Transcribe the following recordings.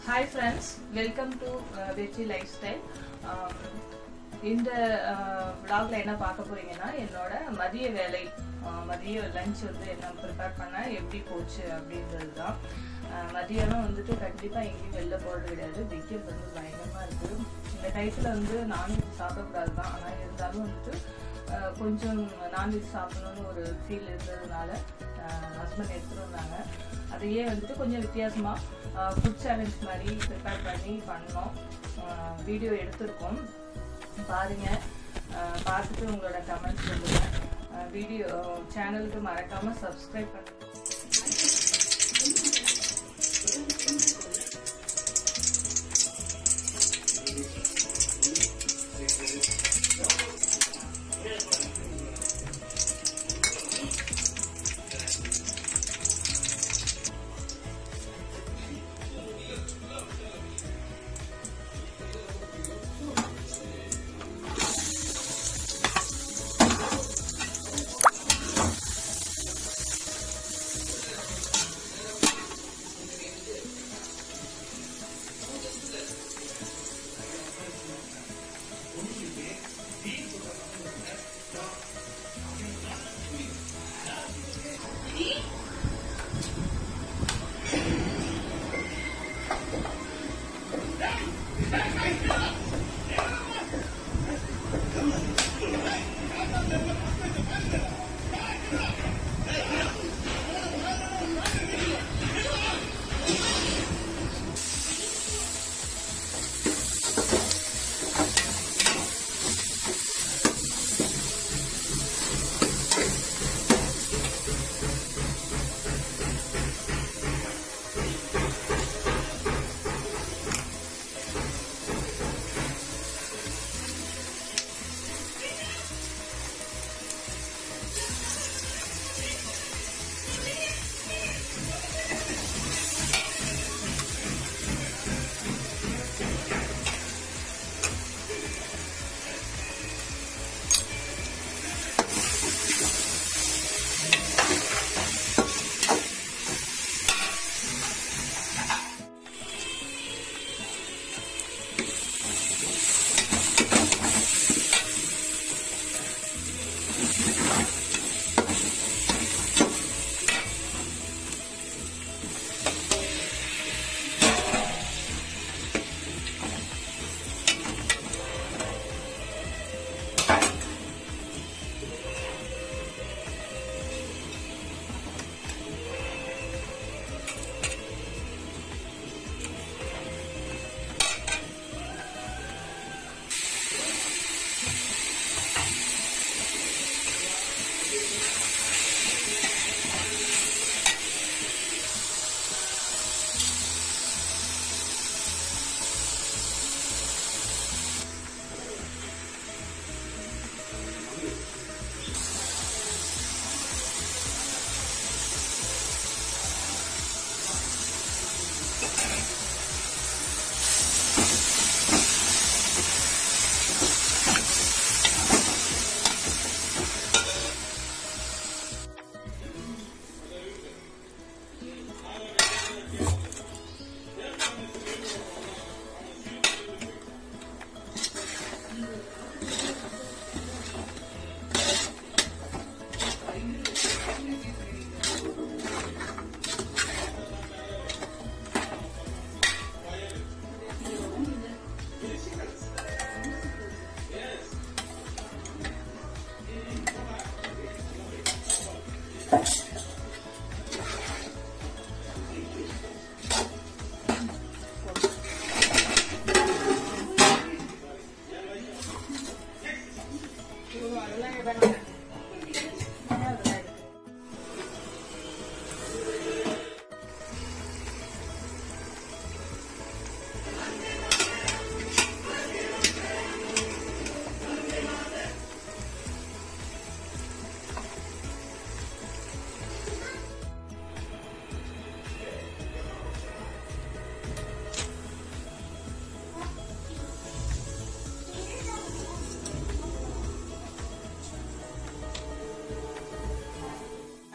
Hi friends welcome to Vetri lifestyle இந்த vlogல என்ன பார்க்க போறீங்கன்னா என்னோட மதிய வேலை அஹ், மதிய லஞ்ச் வந்து என்ன ப்ரிப்பேர் பண்ண எப்படி போச்சு அப்படின்றது தான் அஹ், மதியானம் வந்துட்டு கண்டிப்பாக எங்கேயும் வெளில போகிறது கிடையாது வெயில் வந்து பயங்கரமாக இருக்குது இந்த டயத்தில் வந்து நான்வெஜ் சாப்பிடக்கூடாது தான் ஆனால் இருந்தாலும் வந்துட்டு அஹ், கொஞ்சம் நான்வெஜ் சாப்பிடணும்னு ஒரு ஃபீல் இருந்ததுனால ஹஸ்பண்ட் எடுத்துகிட்டு வந்தாங்க அதையே வந்துட்டு கொஞ்சம் வித்தியாசமாக ஃபுட் சேலஞ்ச் மாதிரி ப்ரிப்பேர் பண்ணி பண்ணோம் வீடியோ எடுத்திருக்கோம் பாருங்க அஹ் பார்த்துட்டு உங்களோட கமெண்ட்ஸ் சொல்லுங்க வீடியோ சேனலுக்கு மறக்காம சப்ஸ்கிரைப் பண்ணுங்க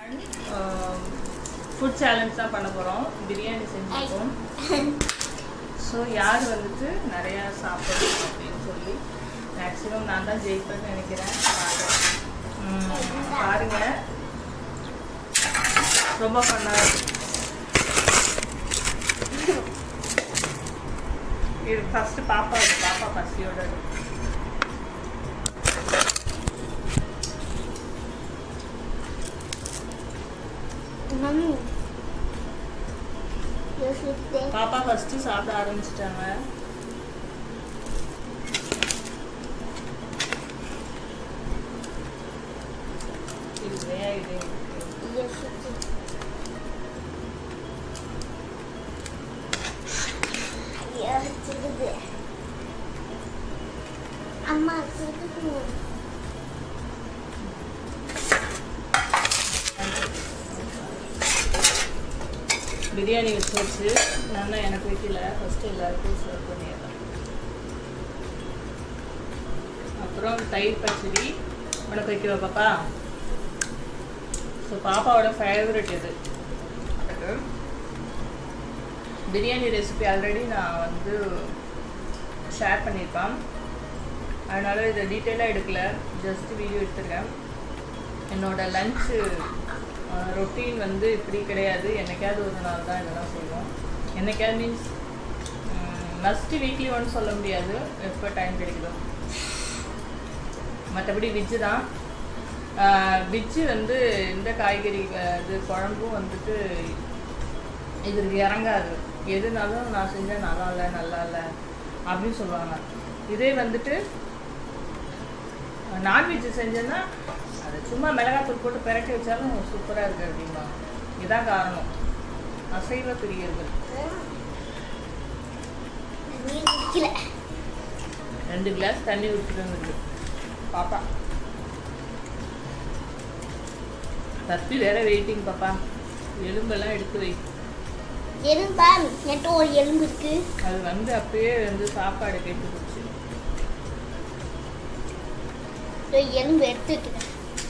ஃபுட் சேலஞ்ச் தான் பண்ண போகிறோம் பிரியாணி செஞ்சுருக்கோம் ஸோ யார் வந்துட்டு நிறையா சாப்பிடணும் அப்படின்னு சொல்லி மேக்ஸிமம் நான் தான் ஜெயிப்பேன்னு நினைக்கிறேன் பார்க்கலாம். உம், பாருங்க ரொம்ப ஃபன்னாக இது ஃபஸ்ட்டு பாப்பா இது பாப்பா பசியோட இருக்கு. மம்மி யோசித்தே பாப்பா ஃபஸ்ட்டு சாப்பிட ஆரம்பிச்சிட்டாங்க இல்லையா இது யோசித்தே யோசிச்சுக்குது அம்மா சுடுது பிரியாணி வச்சு வச்சு நல்லா எனக்கு வைக்கல ஃபஸ்ட்டு எல்லாருக்கும் சர்வ் பண்ணிடுறேன் அப்புறம் தயிர் பச்சடி உனக்கு வைக்கவா பாப்பா ஸோ பாப்பாவோட ஃபேவரட் இது எனக்கு பிரியாணி ரெசிபி ஆல்ரெடி நான் வந்து ஷேர் பண்ணியிருப்பேன் அதனால் இதை டீட்டெயிலாக எடுக்கல ஜஸ்ட் வீடியோ எடுத்துருக்கேன் என்னோட லஞ்சு ரொட்டீன் வந்து இப்படி கிடையாது என்னைக்காவது ஒரு நாள் தான் இதெல்லாம் செய்வோம் என்னைக்காவது மீன்ஸ் மஸ்ட் வீக்லி ஒன் சொல்ல முடியாது எப்போ டைம் கிடைக்குதோ மற்றபடி விஜ்ஜு தான் விஜ்ஜு வந்து இந்த காய்கறி அஹ், இது குழம்பும் வந்துட்டு இதுக்கு இறங்காது எதுனாலும் நான் செஞ்சேன் நல்லா இல்லை நல்லா இல்லை அப்படின்னு சொல்லுவாங்க இதே வந்துட்டு நான்வெஜ் செஞ்சேன்னா அது சும்மா மிளகாத்தூள் போட்டு பிரட்டி வச்சாலும் சூப்பராக இருக்குது அப்படிம்பாங்க இதான் காரணம் அசைவ பிரியர்கள் நீர் குடிக்கல ரெண்டு கிளாஸ் தண்ணி ஊற்றிட்டு வந்துருக்கு பாப்பா தப்பி வேற வெயிட்டிங் பாப்பா எலும்பெல்லாம் எடுத்து வை எலும்பா என்கிட்ட ஒரு எலும்பு இருக்கு அது வந்து அப்பயே வந்து சாப்பாடு கெட்டு போச்சு இதோ எலும்பு எடுத்து வைக்கிறேன்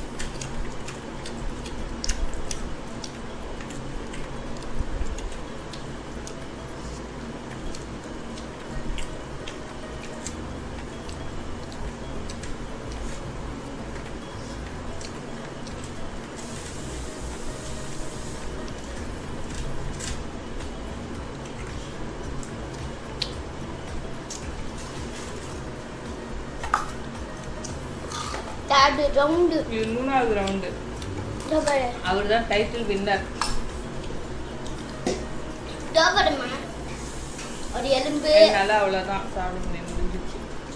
தேர்டு ரவுண்டு இது மூணாவது ரவுண்டு டபுள் அவர் தான் டைட்டில் வின்னர் டபுள்மா ஒரு எலும்பு என்னால் அவ்வளோதான் சாப்பிட முடியும் முடிஞ்சிச்சு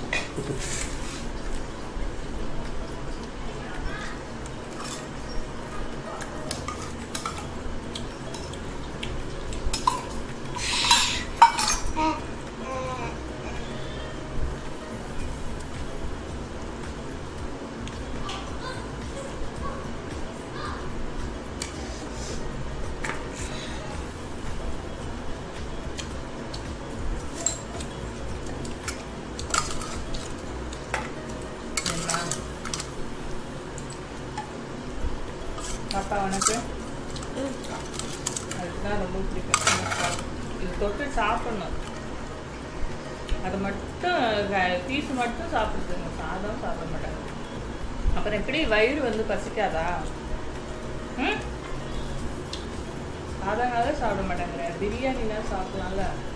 என்ன பாப்பா உனக்கு அதுதான் ரொம்ப பிடிக்கும் இது தொட்டு சாப்பிடணும் அது மட்டும் பீஸ் மட்டும் சாப்பிடுதுங்க சாதம் சாப்பிட மாட்டாங்க அப்புறம் எப்படி வயிறு வந்து பசிக்காதா ம் சாதம்னாலே சாப்பிட மாட்டாங்க பிரியாணினா சாப்பிடலாம்ல